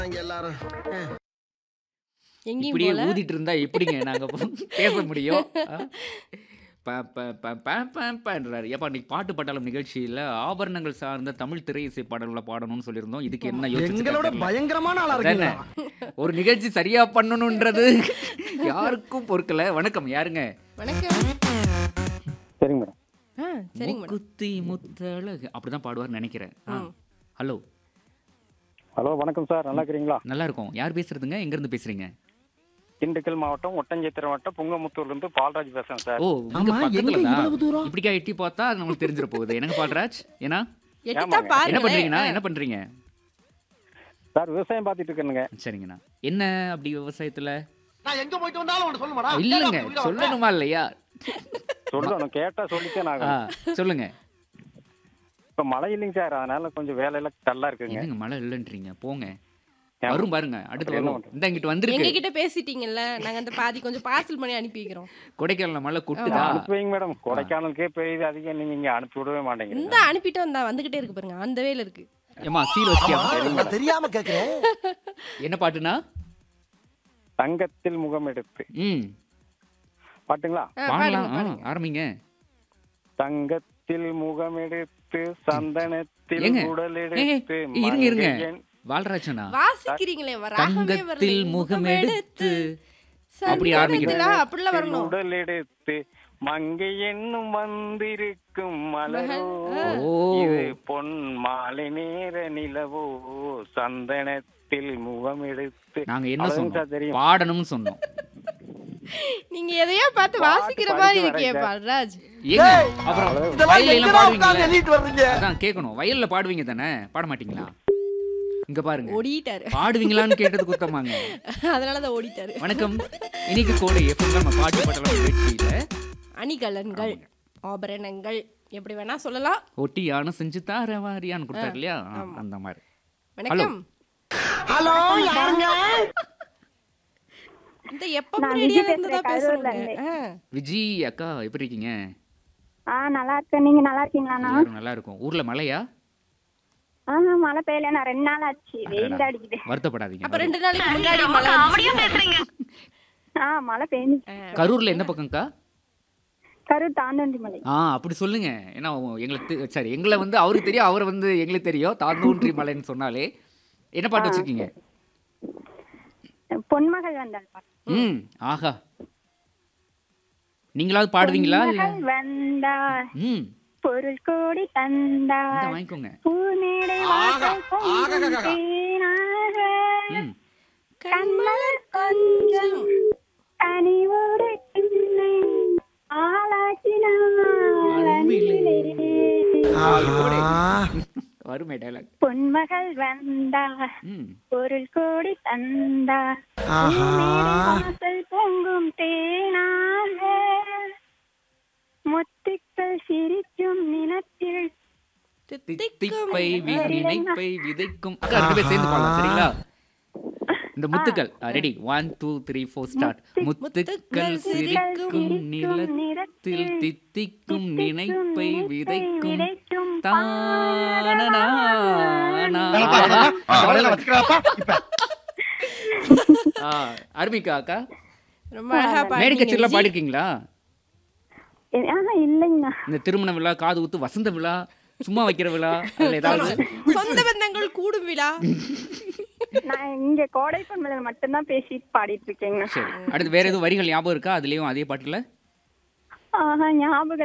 எல்லாரும் எங்கேயும் இப்படியே போல ஊதிட்டு இருந்தா எப்படிங்க நாங்க போ- பேச முடியும் ஆ? ப, ப, ப, ப, ப, பன்றாரு. ஏப்பா இன்னைக்கு பாட்டு பட்டாளம் நிகழ்ச்சியில ஆபரணங்கள் சார்ந்த தமிழ் திரை இசை பாடல்களை பாடணும்னு சொல்லியிருந்தோம் இதுக்கு என்ன எங்களோட யோசிச்சு பயங்கரமான ஆளா அதானே. இருக்கீங்க ஒரு நிகழ்ச்சி சரியா பண்ணணும்ன்றது யாருக்கும் பொறுக்கல வணக்கம் யாருங்க வணக்கம் சரிங்க மேடம் ஆ சரிங்க மேடம் குத்தி முத்தழகு அப்படிதான் பாடுவார்னு நினைக்கிறேன் ஆ. ம். ஹலோ ஹலோ வணக்கம் சார் நல்லா இருக்கிறீங்களா நல்லா இருக்கும் யார் பேசுறதுங்க எங்க இருந்து பேசுறீங்க திண்டுக்கல் மாவட்டம் ஒட்டஞ்சத்திரம் வட்டம் புங்கமுத்தூர்ல இருந்து பால்ராஜ் பேசுறேன் சார் ஓ இங்க ஆமா, பக்கத்துல எங்க தான் இவ்வளவு தூரம்? இப்படிக்கா எட்டி பார்த்தா நம்மளுக்கு தெரிஞ்சிட போகுது எனக்கு பால்ராஜ் ஏன்னா எட்டுத்தா ஆமாங்க. பாருங்க என்ன பண்றீங்கண்ணா என்ன பண்றீங்க சார் விவசாயம் பார்த்துட்டு இருக்கேனுங்க சரிங்கண்ணா என்ன அப்படி விவசாயத்துல நான் எங்க போயிட்டு வந்தாலும் உன்னை சொல்லுமாடா இல்லைங்க சொல்லணுமா இல்லையா சொல்லணும் கேட்டா சொல்லித்தே நான் ஆ, சொல்லுங்க இப்ப மழை இல்லைங்க சார் அதனால கொஞ்சம் வேலையெல்லாம் டல்லா இருக்குங்க என்னங்க மழை இல்லைன்றீங்க போங்க ஏன்? வரும் பாருங்க அடுத்து அப்புறம் என்ன வரும் பண்றது? இந்த இங்கிட்டு எங்க வந்திருக்கு கிட்ட பேசிட்டீங்கல்ல நாங்க அந்த பாதி கொஞ்சம் பார்சல் பண்ணி அனுப்பி வைக்கிறோம் கொடைக்கானல மழை கொட்டுதா அனுப்பி வைங்க மேடம் கொடைக்கானலுக்கே பெய்யுது அதிகம் நீங்க இங்க அனுப்பி விடவே மாட்டேங்கிறீங்க இந்த அனுப்பிட்டு வந்தா வந்துகிட்டே இருக்கு பாருங்க அந்த வேல இருக்கு ஏமா சீல் வச்சியா நான் தெரியாம கேக்குறேன் என்ன பாட்டுனா தங்கத்தில் முகம் எடுத்து ம் பாட்டுங்களா ஆ, பாடலாம் பாடுங்க, ஆ, பாடுங்க. ஆரம்பிங்க தங்கத்தில் முகம் எடுத்து சந்தனத்தில் ஏங்க உடல் ஏ, எடுத்து இருங்க இருங்க மங்கையன் வால்ராஜனா வாசிக்கிறீங்களே ராகமே தங்கத்தில் வரல முகம் எடுத்து அப்படி சந்தனத்துல ஆரம்பிக்கணும். அப்படிலாம் வரணும் உடல் எடுத்து மங்கை என்னும் வந்திருக்கும் மலரோ ஓ. இது பொன் மாலை நேர நிலவோ சந்தனத்தில் முகம் எடுத்து நாங்க என்ன அவ்வளவுதான் சார் சொன்னோம் தெரியும் பாடணும்னு சொன்னோம் நீங்க எதையா பார்த்து பாட்டு வாசிக்கிற மாதிரி படிக்க இருக்கே வரேன் பால்ராஜ் ஏங்க அப்புறம் இதெல்லாம் வயல்ல எல்லாம் எங்கடா உட்கார்ந்து பாடுவீங்களா எழுதிட்டு வர்றீங்க அதான் கேட்கணும் வயல்ல பாடுவீங்க தானே பாட மாட்டீங்களா இங்க பாருங்க ஓடிட்டாரு பாடுவீங்களான்னு கேட்டது குத்தமாங்க அதனாலதான் ஓடிட்டாரு வணக்கம் இன்னைக்கு கோடை எப்போ நம்ம பாட்டு பட்டலாம் நிகழ்ச்சியில அணிகலன்கள் ஆபரணங்கள் எப்படி வேணா சொல்லலாம் ஒட்டி யானை செஞ்சு தார வாரியான்னு கொடுத்தாரு இல்லையா ஆ, அந்த மாதிரி வணக்கம் ஹலோ யாருங்க இந்த எப்ப நான் ரெடியா விஜி இருந்ததா பேசுறேன், பேசுறேன் கரூர்ல விஜி அக்கா எப்படி இருக்கீங்க ஆ நல்லா இருக்கேன் நீங்க நல்லா இருக்கீங்களாண்ணா எல்லாரும் நல்லா இருக்கும் ஊர்ல மழையா ஆ மழை பெய்யல நான் ரெண்டு நாள் ஆச்சு வெயில் தான் அடிக்குது வருத்தப்படாதீங்க அப்ப ரெண்டு நாளைக்கு முன்னாடி மழை வந்துச்சுல்ல? ஆ மழை பெய்ஞ்சு கரூர்ல என்ன பக்கம்க்கா கரூர் தாண்டோண்டி மலை ஆ அப்படி சொல்லுங்க ஏன்னா எங்களுக்கு தெ- சரி எங்களை வந்து அவருக்கு தெரியும் அவரை வந்து எங்களுக்கு தெரியும் தாந்தூன்றி மலைன்னு சொன்னாலே என்ன பாட்டு வச்சிருக்கீங்க பொன்மகள் வந்தாள் பாட்டு. ம் ஆஹா நீங்களாவது பாடுவீங்களா இல்ல பொன்மகள் வந்தாள் ம் பொருள் கோடி தந்தாள் இந்த வாங்கிக்கோங்க பூமேடை வாசல் பொங்கும் தேனாக ம் கண்மலர் கொஞ்சம் கனிவோடு என்னை ஆளாக்கினாள் அன்பிலே. அன்பிலே. வருமே டைலாக் பொன்மகள் வந்தாள் ம் பொருள் கோடி தந்தா வாசல் பொங்கும் தேனாக முத்துக்கள் சிரிக்கும் நிலத்தில் தித்திப்பை வி- நினைப்பை விதைக்கும் அக்கா ரெண்டு பேர் சேர்ந்து பாடலாம் சரிங்களா இந்த முத்துக்கள் ready one two three four start முத்துக்கள் சிரிக்கும் நிலத்தில் தித்திக்கும் நினைப்பை விதைக்கும் விதைக்கும் தானனா அருமிக்கா அக்கா ரொம்ப அழகா மேடை பாடுனீங்க கச்சேரிலாம் விஜி. பாடிருக்கீங்களா ஆஹா இல்லைங்கண்ணா இந்த திருமண விழா காது ஊத்து வசந்த விழா சும்மா வைக்கிற விழா அதுல ஏதாவது சொந்த பந்தங்கள் கூடும் விழா நான் இங்க கோடை பொன்மலர் மட்டும்தான் பேசி பாடிட்டு இருக்கேங்கண்ணா சரி அடுத்து வேற எதுவும் வரிகள் ஞாபகம் இருக்கா அதுலயும் அதே பாட்டுல ஆஹா ஞாபகம்